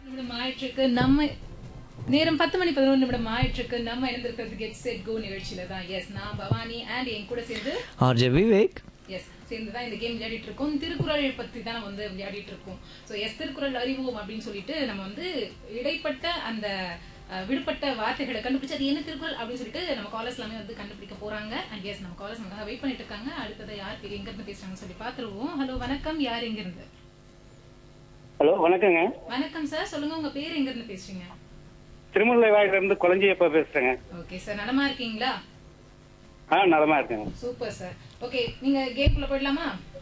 நிமிடம் ஆயிட்டிருக்கு நம்ம நேரம் பத்து மணி பதினொன்று நிமிடம் ஆயிட்டிருக்கு நம்ம இணைந்திருக்கிறது கெட் செட் கோ நிகழ்ச்சியில தான் எஸ் நான் பவானி அண்ட் என் கூட சேர்ந்து ஆர்ஜே விவேக் எஸ் சேர்ந்து தான் இந்த கேம் விளையாடிட்டு இருக்கோம் திருக்குறள் பத்தி தான் நம்ம வந்து விளையாடிட்டு இருக்கோம் ஸோ எஸ் திருக்குறள் அறிவோம் அப்படின்னு சொல்லிட்டு நம்ம வந்து இடைப்பட்ட அந்த அஹ், விடுபட்ட வார்த்தைகளை கண்டுபிடிச்சு அது என்ன திருக்குறள் அப்படின்னு சொல்லிட்டு நம்ம காலர்ஸ் எல்லாமே வந்து கண்டுபிடிக்க போறாங்க அண்ட் எஸ் நம்ம காலர்ஸ் நமக்காக வெயிட் பண்ணிட்டு இருக்காங்க அடுத்தது யார் பேர் எங்க இருந்து பேசுறாங்கன்னு சொல்லி பாத்துருவோம் ஹலோ வணக்கம் யார் எங்க இருந்து ஹலோ வணக்கங்க வணக்கம் சார் சொல்லுங்க உங்க பேர் எங்க இருந்து பேசுறீங்க திருமலை வாயில இருந்து குழந்தையப்ப பேசுறேங்க ஓகே சார் நலமா இருக்கீங்களா ஆ நலமா இருக்கேங்க சூப்பர் சார் ஓகே நீங்க கேம்குள்ள போயிடலாமா